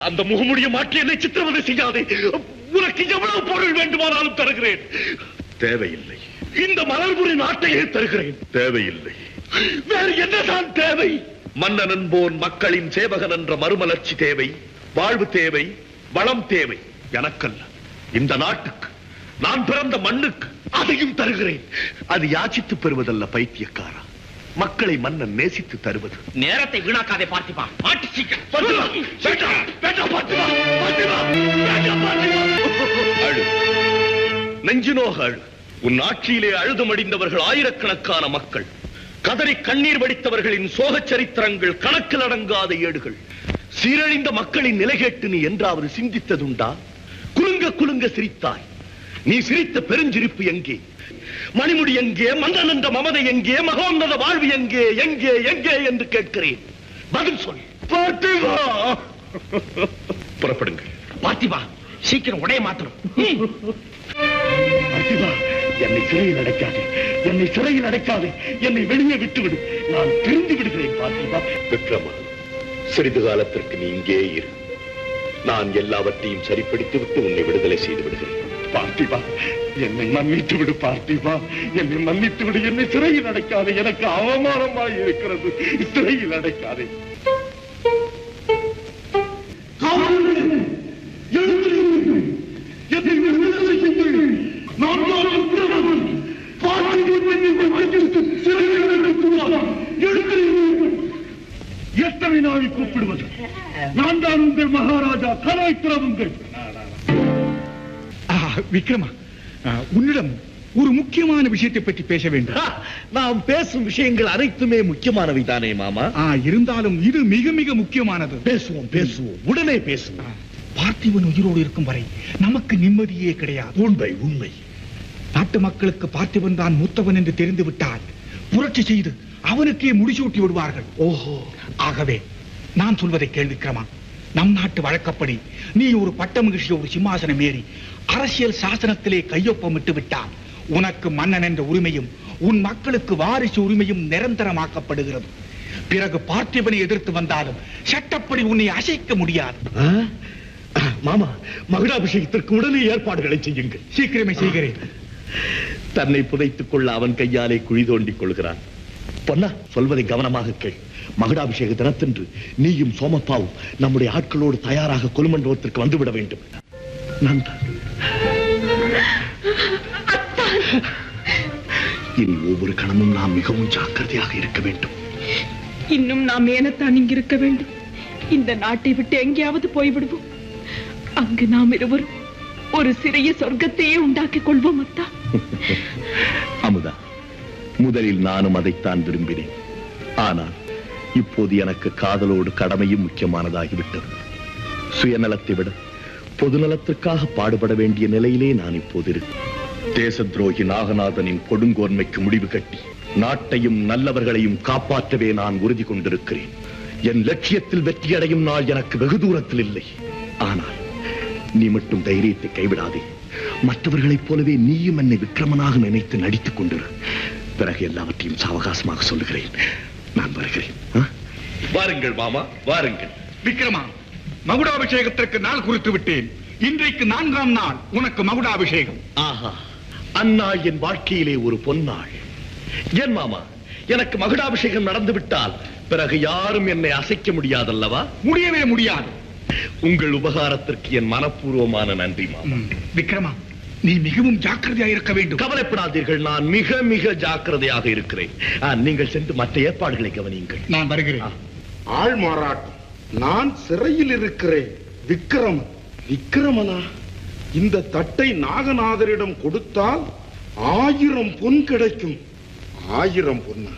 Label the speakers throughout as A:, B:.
A: அந்த முகமுடிய மாற்றி என்னை சித்திரவதை செய்யாதே உனக்கு எவ்வளவு பொருள் வேண்டுமானாலும் தருகிறேன் தேவையில்லை இந்த மலர்புரி நாட்டையே தருகிறேன் தேவையில்லை வேறு என்னதான் தேவை மன்னன் என்போன் மக்களின் சேவகன் என்ற மறுமலர்ச்சி தேவை வாழ்வு தேவை வளம் தேவை எனக்கல்ல இந்த நாட்டுக்கு நான் பிறந்த மண்ணுக்கு அதையும் தருகிறேன் அது யாச்சித்து பெறுவதல்ல பைத்தியக்காரா மக்களை மன்னன் நேசித்து தருவது
B: நேரத்தை வீணாக்காதே பார்த்திபா மாட்டு சீக்கிரம்
A: பாத்திமா, வேண்டாம், வேண்டாம் பாத்திமா, பாத்திமா, வேண்டாம் பாத்திமா. அழு நெஞ்சினோக அழு உன் ஆட்சியிலே அழுது மடிந்தவர்கள் ஆயிரக்கணக்கான மக்கள் கதறி கண்ணீர் வடித்தவர்களின் சோகச் சரித்திரங்கள் கணக்கில் அடங்காத ஏடுகள் சீரழிந்த மக்களின் நிலை கேட்டு நீ என்றாவது சிந்தித்ததுண்டா குலுங்க குலுங்க சிரித்தாய் நீ சிரித்த பெருஞ்சிரிப்பு எங்கே மணிமுடி எங்கே மன்னன் என்ற மமதை எங்கே மகோன்னத வாழ்வு எங்கே எங்கே எங்கே என்று கேட்கிறேன் பதில் சொல் பாத்திமா புறப்படுங்கள்
B: பார்த்திபா சீக்கிரம் உடைய மாத்தணும்
A: பார்த்திபா என்னை சிறையில் அடைக்காதே என்னை சிறையில் அடைக்காதே என்னை வெளியே விட்டுவிடு நான் பிரிந்து விடுகிறேன் பார்த்திபா விக்ரமா சிறிது காலத்திற்கு நீ இங்கே இரு நான் எல்லாவற்றையும் சரிப்படுத்தி விட்டு உன்னை விடுதலை செய்து விடுகிறேன் பார்த்திபா என்னை மன்னித்து விடு பார்த்திபா என்னை மன்னித்து விடு என்னை சிறையில் அடைக்காதே எனக்கு அவமானமாய் இருக்கிறது சிறையில் அடைக்காதே காவலர்களே, எழுந்திருங்கள். என்னை விடுதலை செய்யுங்கள். நான் தான் உத்தரவன். பார்த்திபன் என்னை வஞ்சித்து சிறையில் அடைத்துள்ளார். எழுந்திருங்கள். எத்தனை நாள் கூப்பிடுவது நான் தான் உங்கள் மகாராஜா கலாய் திறவுங்கள்
C: ஆ, விக்ரமா ஆ, உன்னிடம் ஒரு முக்கியமான விஷயத்தை பற்றி பேச வேண்டும்
A: நாம் பேசும் விஷயங்கள் அனைத்துமே முக்கியமானவை தானே மாமா
C: ஆ, இருந்தாலும் இது மிக மிக முக்கியமானது
A: பேசுவோம் பேசுவோம் உடனே பேசுவோம்
C: பார்த்திபன் உயிரோடு இருக்கும் வரை நமக்கு நிம்மதியே கிடையாது
A: உண்மை உண்மை
C: நாட்டு மக்களுக்கு பார்த்திபன் தான் மூத்தவன் என்று தெரிந்து விட்டால் புரட்சி செய்து அவனுக்கே முடிசூட்டி விடுவார்கள்
A: ஓஹோ
C: ஆகவே நான் சொல்வதை கேள் விக்ரமா நம் நாட்டு வழக்கப்படி நீ ஒரு பட்ட மகிழ்ச்சி ஒரு சிம்மாசனம் ஏறி அரசியல் சாசனத்திலே கையொப்பமிட்டு விட்டால் உனக்கு மன்னன் என்ற உரிமையும் உன் மக்களுக்கு வாரிசு உரிமையும் நிரந்தரமாக்கப்படுகிறது பிறகு பார்த்திபனை எதிர்த்து வந்தாலும் சட்டப்படி உன்னை அசைக்க முடியாது
A: ஆ? மாமா மகுடாபிஷேகத்திற்கு உடனே ஏற்பாடுகளை செய்யுங்கள்
C: சீக்கிரமே செய்கிறேன்
A: தன்னை புதைத்துக் கொள்ள அவன் கையாலே குழி தோண்டிக் கொள்கிறான் பொன்னா சொல்வதை கவனமாக கேள் மகுடாபிஷேக தினத்தன்று நீயும் சோமப்பாவும் நம்முடைய ஆட்களோடு தயாராக கொலுமண்டபத்திற்கு வந்துவிட வேண்டும் நந்தா இனி ஒவ்வொரு கணமும் நாம் மிகவும் ஜாக்கிரதையாக இருக்க வேண்டும்
D: இன்னும் நாம் ஏனத்தான் இங்கிருக்க வேண்டும் இந்த நாட்டை விட்டு எங்கேயாவது போய்விடுவோம் அங்கு நாம் இருவரும் ஒரு சிறிய சொர்க்கத்தையே உண்டாக்கிக் கொள்வோம் அத்தா
A: அமுதா முதலில் நானும் அதைத்தான் விரும்பினேன் ஆனால் இப்போது எனக்கு காதலோடு கடமையும் முக்கியமானதாகிவிட்டது சுயநலத்தை விட பொதுநலத்திற்காக பாடுபட வேண்டிய நிலையிலே நான் இப்போது இருக்கேன் தேச துரோகி நாகநாதனின் கொடுங்கோன்மைக்கு முடிவு கட்டி நாட்டையும் நல்லவர்களையும் காப்பாற்றவே நான் உறுதி கொண்டிருக்கிறேன் என் லட்சியத்தில் வெற்றியடையும் நாள் எனக்கு வெகு தூரத்தில் இல்லை ஆனால் நீ மட்டும் தைரியத்தை கைவிடாதே மற்றவர்களைப் போலவே நீயும் என்னை விக்ரமனாக நினைத்து நடித்துக் கொண்டிரு பிறகு எல்லாவற்றையும் சாவகாசமாக சொல்லுகிறேன் நான் வருகிறேன் ஆ? வாருங்கள் மாமா வாருங்கள்
C: விக்ரமா மகுடாபிஷேகத்திற்கு நாள் குறித்து விட்டேன் இன்றைக்கு நான்காம் நாள் உனக்கு மகுடாபிஷேகம்
A: ஆஹா அந்நாள் என் வாழ்க்கையிலே ஒரு பொன்னாள் ஏன் மாமா எனக்கு மகுடாபிஷேகம் நடந்து விட்டால் பிறகு யாரும் என்னை அசைக்க முடியாதல்லவா
C: முடியவே முடியாது
A: உங்கள் உபகாரத்திற்கு என் மனப்பூர்வமான நன்றி மாமா
C: ம், விக்ரமா நீ மிகவும் ஜாக்கிரதையா இருக்க வேண்டும்
A: கவலைப்படாதீர்கள் நான் மிக மிக ஜாக்கிரதையாக இருக்கிறேன் ஆ, நீங்கள் சென்று மற்ற ஏற்பாடுகளை கவனியுங்கள்
C: நான் வருகிறேன்
E: ஆள் மாறாட்டம் நான் சிறையில் இருக்கிறேன் விக்ரமன் விக்ரமனா இந்த தட்டை நாகநாதரிடம் கொடுத்தால் ஆயிரம் பொன் கிடைக்கும் ஆயிரம் பொன்னா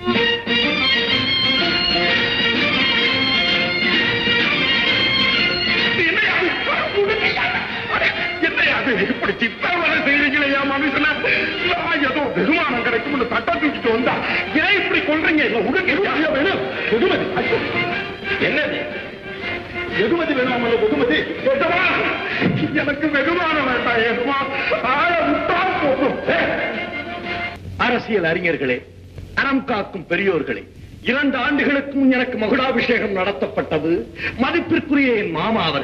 F: என்னையாது இப்படி சித்திரவதை செய்றீங்களே மனுஷன நான் ஏதோ வெகுமானம் கிடைக்கும் தட்டை தூக்கிட்டு வந்தா ஏன் இப்படி கொள்றீங்க இல்ல உடனே வேணும் வெகுமதி ஐயோ, என்னது வெகுமதி வேணாம் வெகுமதி எஜமா, எனக்கு வெகுமானம் வேண்டாம் எஜமா ஆய விட்டா போதும் ஏ,
A: அரசியல் அறிஞர்களே அறம் காக்கும் பெரியோர்களே
F: இரண்டு ஆண்டுகளுக்கு முன் எனக்கு மகுடாபிஷேகம் நடத்தப்பட்டது மதிப்பிற்குரிய என் மாமா அவர்